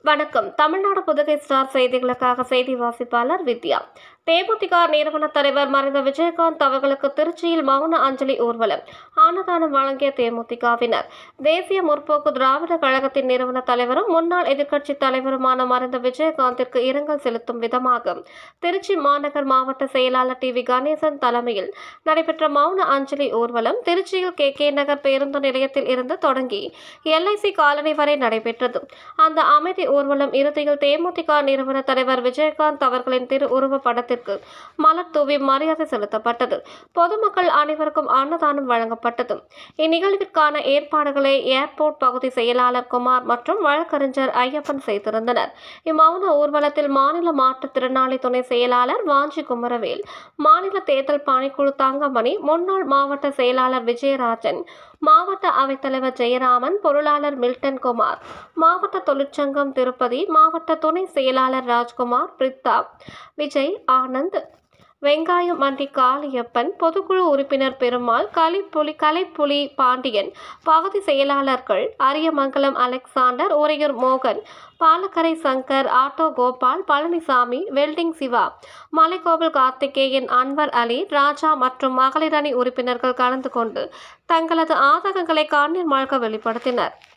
வணக்கம் தமிழ்நாடு புதுகை ஸ்டார் செய்திகளுக்காக செய்தி வாசிப்பாளர் வித்யா தேமுதிக நிறுவன தலைவர் மறைந்த விஜயகாந்த் அவர்களுக்கு திருச்சியில் மௌன அஞ்சலி ஊர்வலம் அன்னதானம் வழங்கிய தேமுதிகவினர் தேசிய முற்போக்கு திராவிட கழகத்தின் நிறுவன தலைவரும் முன்னாள் எதிர்க்கட்சித் தலைவருமான மறைந்த விஜயகாந்திற்கு இரங்கல் செலுத்தும் விதமாக திருச்சி மாநகர் மாவட்ட செயலாளர் டி வி கணேசன் தலைமையில் நடைபெற்ற மௌன அஞ்சலி ஊர்வலம் திருச்சியில் கே கே நகர் பேருந்து நிலையத்தில் இருந்து தொடங்கி எல்ஐசி காலனி வரை நடைபெற்றது அந்த அமைதி ஊர்வலம் இறுதியில் தேமுதிக நிறுவன தலைவர் விஜயகாந்த் அவர்களின் திரு உருவப் படத்திற்கு மலர் தூவி மரியாதை செலுத்தப்பட்டது பொதுமக்கள் அனைவருக்கும் அன்னதானம் வழங்கப்பட்டது இந்நிகழ்விற்கான ஏற்பாடுகளை ஏர்போர்ட் பகுதி செயலாளர் குமார் மற்றும் வழக்கறிஞர் ஐயப்பன் செய்திருந்தனர் இம்மௌன ஊர்வலத்தில் மாநில மாற்றுத்திறனாளி துணை செயலாளர் வாஞ்சி குமரவேல் மாநில தேர்தல் பணிக்குழு தங்கமணி முன்னாள் மாவட்ட செயலாளர் விஜயராஜன் மாவட்ட அவைத்தலைவர் ஜெயராமன் பொருளாளர் மில்டன் குமார் மாவட்ட தொழிற்சங்கம் திருப்பதி மாவட்ட துணை செயலாளர் ராஜ்குமார் பிரித்தா விஜய் ஆனந்த் வெங்காயம் மண்டி காளியப்பன் பொதுக்குழு உறுப்பினர் பெருமாள் கலிப்புலி கலைப்புலி பாண்டியன் பகுதி செயலாளர்கள் அரியமங்கலம் அலெக்சாண்டர் உறையூர் மோகன் பாலக்கரை சங்கர் ஆட்டோ கோபால் பழனிசாமி வெல்டிங் சிவா மலைக்கோவில் கார்த்திகேயன் அன்வர் அலி ராஜா மற்றும் மகளிர் அணி உறுப்பினர்கள் கலந்து கொண்டு தங்களது ஆதகங்களை கண்ணீர் மல்க வெளிப்படுத்தினர்